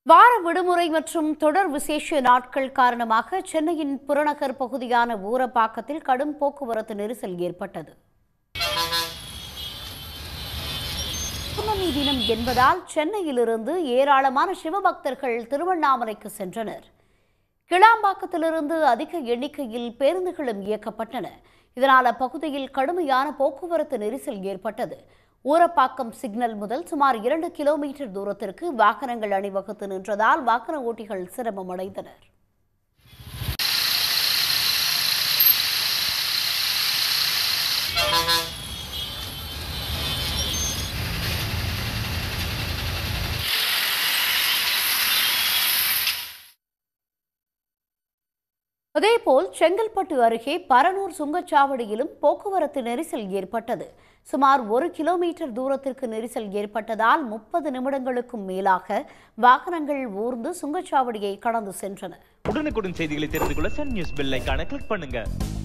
வார விடுமுறை மற்றும் தொடர் விசேஷ நாட்கள் காரணமாக சென்னையின் புறநகர் பகுதியான ஊரப்பாக்கத்தில் கடும் போக்குவரத்து நெரிசல் ஏற்பட்டது பௌர்ணமி தினம் என்பதால் சென்னையிலிருந்து ஏராளமான சிவபக்தர்கள் திருவண்ணாமலைக்கு சென்றனர் கிளாம்பாக்கத்திலிருந்து அதிக எண்ணிக்கையில் பேருந்துகளும் இயக்கப்பட்டன இதனால் அப்பகுதியில் கடுமையான போக்குவரத்து நெரிசல் ஏற்பட்டது ஊரப்பாக்கம் சிக்னல் முதல் சுமார் இரண்டு கிலோமீட்டர் தூரத்திற்கு வாகனங்கள் அணிவகுத்து நின்றதால் வாகன ஓட்டிகள் சிரமம் அடைந்தனர் அதேபோல் செங்கல்பட்டு அருகே பரனூர் சுங்கச்சாவடியிலும் போக்குவரத்து நெரிசல் ஏற்பட்டது சுமார் ஒரு கிலோமீட்டர் தூரத்திற்கு நெரிசல் ஏற்பட்டதால் முப்பது நிமிடங்களுக்கும் மேலாக வாகனங்கள் ஊர்ந்து சுங்கச்சாவடியை கடந்து சென்றன உடனுக்குடன் செய்திகளை தெரிந்து கொள்ள சன் நியூஸ் பெல் ஐகானை கிளிக் பண்ணுங்க